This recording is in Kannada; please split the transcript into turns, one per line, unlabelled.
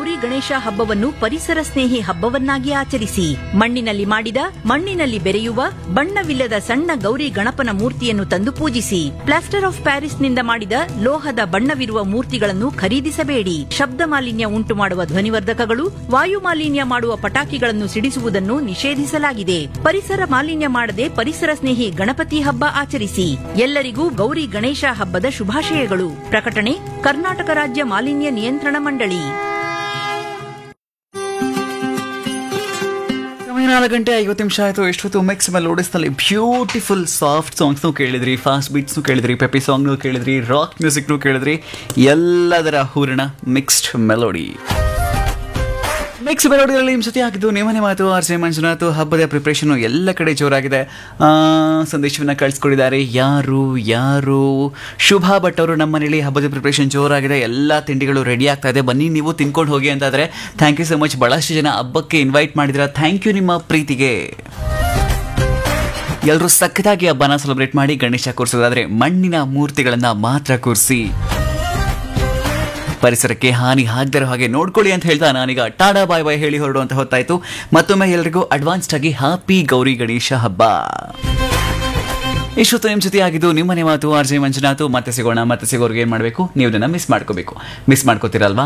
ಗೌರಿ ಗಣೇಶ ಹಬ್ಬವನ್ನು ಪರಿಸರ ಸ್ನೇಹಿ ಹಬ್ಬವನ್ನಾಗಿ ಆಚರಿಸಿ ಮಣ್ಣಿನಲ್ಲಿ ಮಾಡಿದ ಮಣ್ಣಿನಲ್ಲಿ ಬೆರೆಯುವ ಬಣ್ಣವಿಲ್ಲದ ಸಣ್ಣ ಗೌರಿ ಗಣಪನ ಮೂರ್ತಿಯನ್ನು ತಂದು ಪೂಜಿಸಿ ಪ್ಲಾಸ್ಟರ್ ಆಫ್ ಪ್ಯಾರಿಸ್ನಿಂದ ಮಾಡಿದ ಲೋಹದ ಬಣ್ಣವಿರುವ ಮೂರ್ತಿಗಳನ್ನು ಖರೀದಿಸಬೇಡಿ ಶಬ್ದ ಮಾಲಿನ್ಯ ಉಂಟು ಮಾಡುವ ಧ್ವನಿವರ್ಧಕಗಳು ವಾಯು ಮಾಲಿನ್ಯ ಮಾಡುವ ಪಟಾಕಿಗಳನ್ನು ಸಿಡಿಸುವುದನ್ನು ನಿಷೇಧಿಸಲಾಗಿದೆ ಪರಿಸರ ಮಾಲಿನ್ಯ ಮಾಡದೆ ಪರಿಸರ ಸ್ನೇಹಿ ಗಣಪತಿ ಹಬ್ಬ ಆಚರಿಸಿ ಎಲ್ಲರಿಗೂ ಗೌರಿ ಗಣೇಶ ಹಬ್ಬದ ಶುಭಾಶಯಗಳು ಪ್ರಕಟಣೆ ಕರ್ನಾಟಕ ರಾಜ್ಯ ಮಾಲಿನ್ಯ ನಿಯಂತ್ರಣ ಮಂಡಳಿ
ಸಮಯ ನಾಲ್ಕು ಗಂಟೆ ಐವತ್ತು ನಿಮಿಷ ಆಯಿತು ಎಷ್ಟೊತ್ತು ಮಿಕ್ಸ್ ಮೇಲೆ ಓಡಿಸ್ನಲ್ಲಿ ಬ್ಯೂಟಿಫುಲ್ ಸಾಫ್ಟ್ ಸಾಂಗ್ಸ್ನು ಕೇಳಿದ್ರಿ ಫಾಸ್ಟ್ ಬೀಟ್ಸ್ನು ಕೇಳಿದ್ರಿ ಪೆಪಿ ಸಾಂಗ್ನು ಕೇಳಿದ್ರಿ ರಾಕ್ ಮ್ಯೂಸಿಕ್ನು ಕೇಳಿದ್ರಿ ಎಲ್ಲದರ ಹೂರಣ ಮಿಕ್ಸ್ಡ್ ಮೆಲೋಡಿ ಮಿಕ್ಸ್ ಮೆಲೋಡಿಗಳಲ್ಲಿ ನಿಮ್ಮ ಜೊತೆ ಆಗಿದ್ದು ನಿಮ್ಮನೆ ಮಾತು ಆರ್ ಜೆ ಮಂಜುನಾಥ್ ಹಬ್ಬದ ಪ್ರಿಪ್ರೇಷನ್ ಎಲ್ಲ ಕಡೆ ಜೋರಾಗಿದೆ ಆ, ಸಂದೇಶವನ್ನ ಕಳಿಸ್ಕೊಟ್ಟಿದ್ದಾರೆ ಯಾರು ಯಾರು ಶುಭಾ ಭಟ್ ಅವರು ನಮ್ಮ ಮನೇಲಿ ಹಬ್ಬದ ಪ್ರಿಪ್ರೇಷನ್ ಜೋರಾಗಿದೆ ಎಲ್ಲ ತಿಂಡಿಗಳು ರೆಡಿ ಆಗ್ತಾ ಇದೆ ಬನ್ನಿ ನೀವು ತಿನ್ಕೊಂಡು ಹೋಗಿ ಅಂತಾದ್ರೆ ಥ್ಯಾಂಕ್ ಯು ಸೊ ಮಚ್ ಬಹಳಷ್ಟು ಜನ ಹಬ್ಬಕ್ಕೆ ಇನ್ವೈಟ್ ಮಾಡಿದ್ರ ಥ್ಯಾಂಕ್ ಯು ನಿಮ್ಮ ಪ್ರೀತಿಗೆ ಎಲ್ಲರೂ ಸಖತ್ತಾಗಿ ಹಬ್ಬನ ಸೆಲೆಬ್ರೇಟ್ ಮಾಡಿ ಗಣೇಶ ಕೂರಿಸೋದಾದ್ರೆ ಮಣ್ಣಿನ ಮೂರ್ತಿಗಳನ್ನ ಮಾತ್ರ ಕೂರಿಸಿ ಪರಿಸರಕ್ಕೆ ಹಾನಿ ಆಗದಿರೋ ಹಾಗೆ ನೋಡ್ಕೊಳ್ಳಿ ಅಂತ ಹೇಳ್ತಾ ನಾನೀಗ ಟಾಡಾ ಬಾಯ್ ಬಾಯ್ ಹೇಳಿ ಹೊರಡುವಂತ ಹೊತ್ತಾಯ್ತು ಮತ್ತೊಮ್ಮೆ ಎಲ್ರಿಗೂ ಅಡ್ವಾನ್ಸ್ಡ್ ಆಗಿ ಹ್ಯಾಪಿ ಗೌರಿ ಗಣೇಶ ಹಬ್ಬ ಇಷ್ಟೊತ್ತು ನಿಮ್ಮ ಜೊತೆ ಆಗಿದ್ದು ನಿಮ್ಮನೆ ಮಾತು ಆರ್ ಜೆ ಮಂಜುನಾಥ್ ಮತ್ತೆ ಸಿಗೋಣ ಮತ್ತೆ ಸಿಗೋರ್ಗೆ ಏನು ಮಾಡಬೇಕು ನೀವು ಇದನ್ನ ಮಿಸ್ ಮಾಡ್ಕೋಬೇಕು ಮಿಸ್ ಮಾಡ್ಕೋತೀರಲ್ವಾ